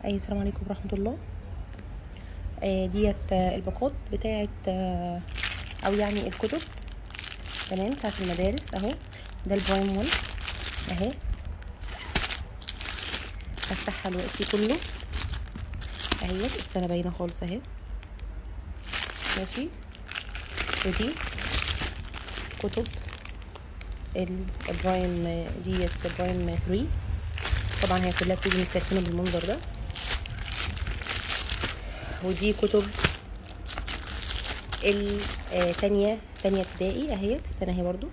اي السلام عليكم ورحمه الله آه ديت آه الباقات بتاعه آه او يعني الكتب تمام بتاعه المدارس اهو ده البرايم 1 اهي هفتحها دلوقتي كله اهيت السنه باينه خالص اهي ماشي ودي كتب البرايم ديت برايم 3 طبعا هي كلها بتيجي متسكنه بالمنظر ده ودي كتب الثانية تانية ابتدائي اهيت السنة اهي برضو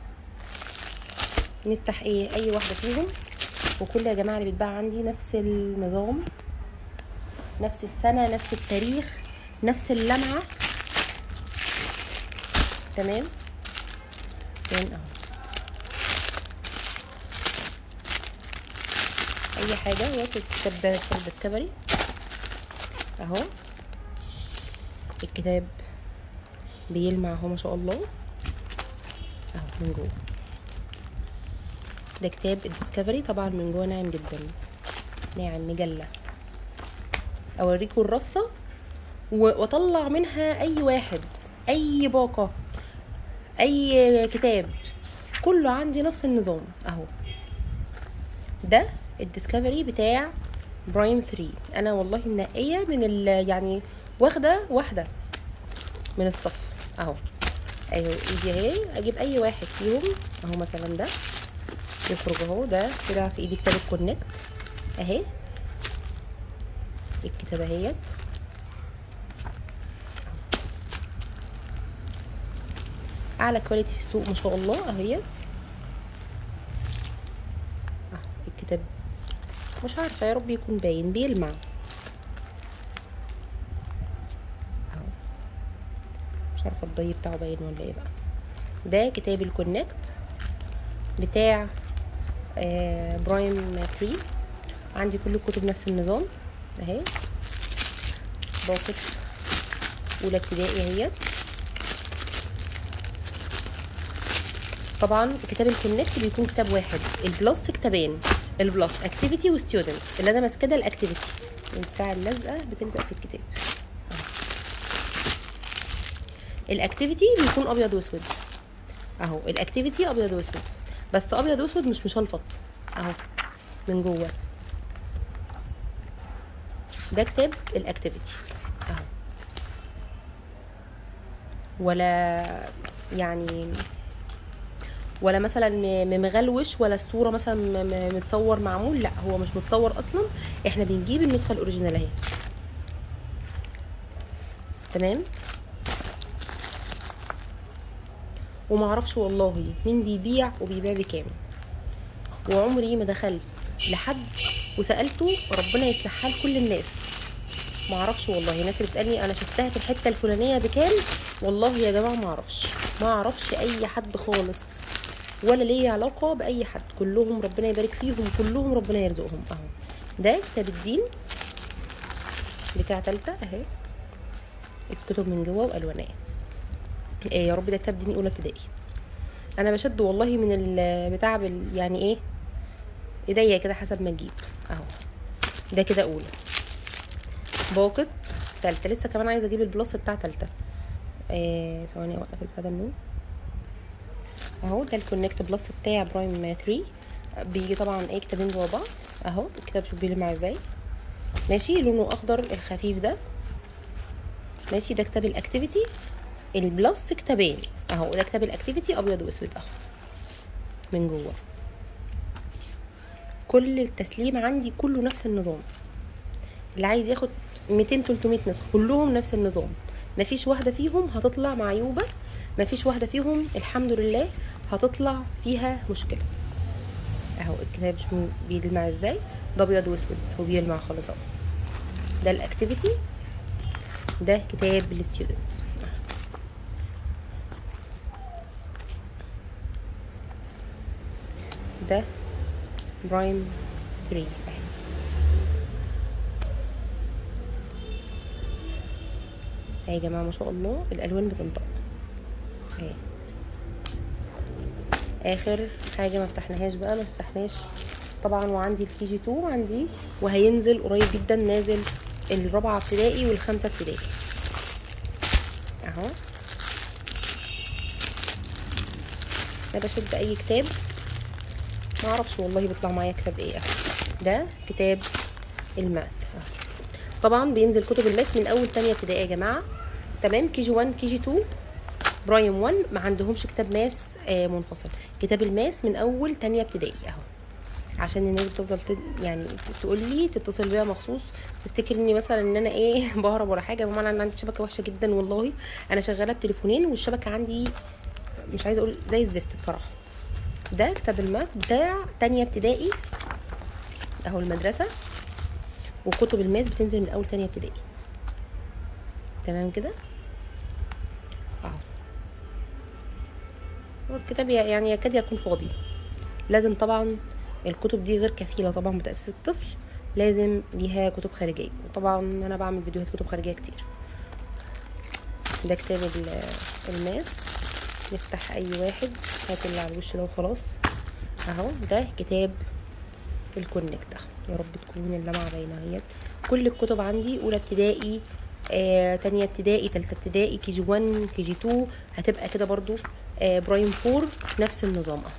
نفتح ايه اي واحدة فيهم وكل يا جماعة اللي بيتباع عندي نفس النظام نفس السنة نفس التاريخ نفس اللمعة تمام فين اهو اي حاجة هي الكتاب ده كتاب ديسكفري اهو الكتاب بيلمع اهو ما شاء الله اهو من جوه ده كتاب الديسكفري طبعا من جوه ناعم جدا ناعم مجلة اوريكم الرصة واطلع منها اي واحد اي باقة اي كتاب كله عندي نفس النظام اهو ده الديسكفري بتاع برايم 3 انا والله منقيه من ال يعني واخده واحده من الصف اهو ايوه ايدي اهي اجيب اي واحد فيهم اهو مثلا ده يخرج اهو ده كده في ايدي كتاب الكونكت اهي الكتابه اهيت اعلى كواليتي في السوق ما شاء الله اهيت اهو الكتاب مش عارفه يا رب يكون باين بيلمع اهو مش عارفه الضي بتاعه باين ولا ايه بقى ده كتاب الكونكت بتاع آه برايم 3 عندي كل الكتب نفس النظام اهي باقة اولى ابتدائي اهيت طبعا كتاب الكونكت بيكون كتاب واحد البلس كتابين البلس اكتيفيتي وستودنت اللي انا ماسكه ده الاكتيفيتي بتاع اللزقه بتلزق في الكتاب الاكتيفيتي بيكون ابيض واسود اهو الاكتيفيتي ابيض واسود بس ابيض واسود مش مشلفط اهو من جوه ده كتاب الاكتيفيتي اهو ولا يعني ولا مثلا مغلوش ولا الصوره مثلا متصور معمول لا هو مش متصور اصلا احنا بنجيب النسخه الاوريجينال اهي تمام ومعرفش والله مين بيبيع وبيبيع بكام وعمري ما دخلت لحد وسالته ربنا يصلح حال كل الناس معرفش والله الناس اللي بتسالني انا شفتها في الحته الفلانيه بكام والله يا جماعه معرفش معرفش اي حد خالص ولا ليا علاقة بأي حد كلهم ربنا يبارك فيهم كلهم ربنا يرزقهم اهو ده كتاب الدين بتاع تالتة اهي الكتب من جوه والوانية إيه يا رب ده كتاب ديني اولى ابتدائي انا بشد والله من البتاع بال يعني ايه ايديا كده حسب ما اجيب اهو ده كده اولى باقة تالتة لسه كمان عايزه اجيب البلس بتاع تالتة إيه ثواني اوقف البتاع ده منين اهو ده الكونكت بلس بتاع برايم 3 بيجي طبعا ايه كتابين جوا بعض اهو الكتاب شوف بيلمع ازاي ماشي لونه اخضر الخفيف ده ماشي ده كتاب الاكتيفيتي البلس كتابين اهو ده كتاب الاكتيفيتي ابيض واسود اهو من جوه كل التسليم عندي كله نفس النظام اللي عايز ياخد 200 300 نسخه كلهم نفس النظام مفيش واحده فيهم هتطلع معيوبه مفيش واحدة فيهم الحمد لله هتطلع فيها مشكلة اهو الكتاب شو بيلمع ازاي ده ابيض واسود هو بيلمع خالص اهو ده الاكتيفيتي ده كتاب الستودنت ده برايم 3 اهي يا جماعه ما شاء الله الالوان بتنطق اهي اخر حاجه ما فتحناهاش بقى ما فتحناش طبعا وعندي الكي جي 2 عندي وهينزل قريب جدا نازل الرابعه ابتدائي والخامسه ابتدائي اهو انا بشد اي كتاب ما اعرفش والله بيطلع معايا كتاب ايه ده كتاب الماث طبعا بينزل كتب الماث من اول تانية ابتدائي يا جماعه تمام كي جي 1 كي جي 2 برايم 1 ما عندهمش كتاب ماس آه منفصل كتاب الماس من اول تانية ابتدائي اهو عشان الناس بتفضل تد... يعني تقول لي تتصل بيا مخصوص تفتكرني مثلا ان انا ايه بهرب ولا حاجه بمعنى ان عندي شبكه وحشه جدا والله انا شغاله بتليفونين والشبكه عندي مش عايزه اقول زي الزفت بصراحه ده كتاب الماث بتاع تانية ابتدائي اهو المدرسه وكتب الماس بتنزل من اول تانية ابتدائي تمام كده اهو هو الكتاب يعني يكاد يكون فاضي لازم طبعا الكتب دي غير كفيله طبعا بتاسيس الطفل لازم ليها كتب خارجيه وطبعا انا بعمل فيديوهات كتب خارجيه كتير ده كتاب الماس نفتح اي واحد هات اللي على الوش ده وخلاص اهو ده كتاب الكونكت اهو يا رب تكون اللمعه باينه اهيت كل الكتب عندي اولى ابتدائي آه، تانية ابتدائي تالتة ابتدائي كي جي 1 كي جي 2 هتبقى كده برضو آه، برايم 4 نفس النظام اهو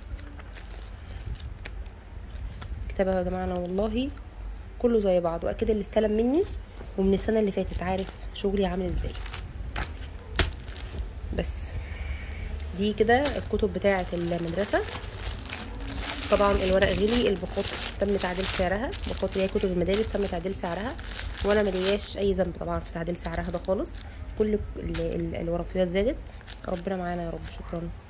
كتاب يا جماعه انا والله كله زي بعض واكيد اللي استلم مني ومن السنه اللي فاتت عارف شغلي عامل ازاي بس دي كده الكتب بتاعه المدرسه طبعا الورق غلي الباقات تم تعديل سعرها الباقات اللي هي كتب المدارس تم تعديل سعرها وانا ملياش اي ذنب طبعا في تعديل سعرها ده خالص كل الورقيات زادت ربنا معانا يا رب شكرا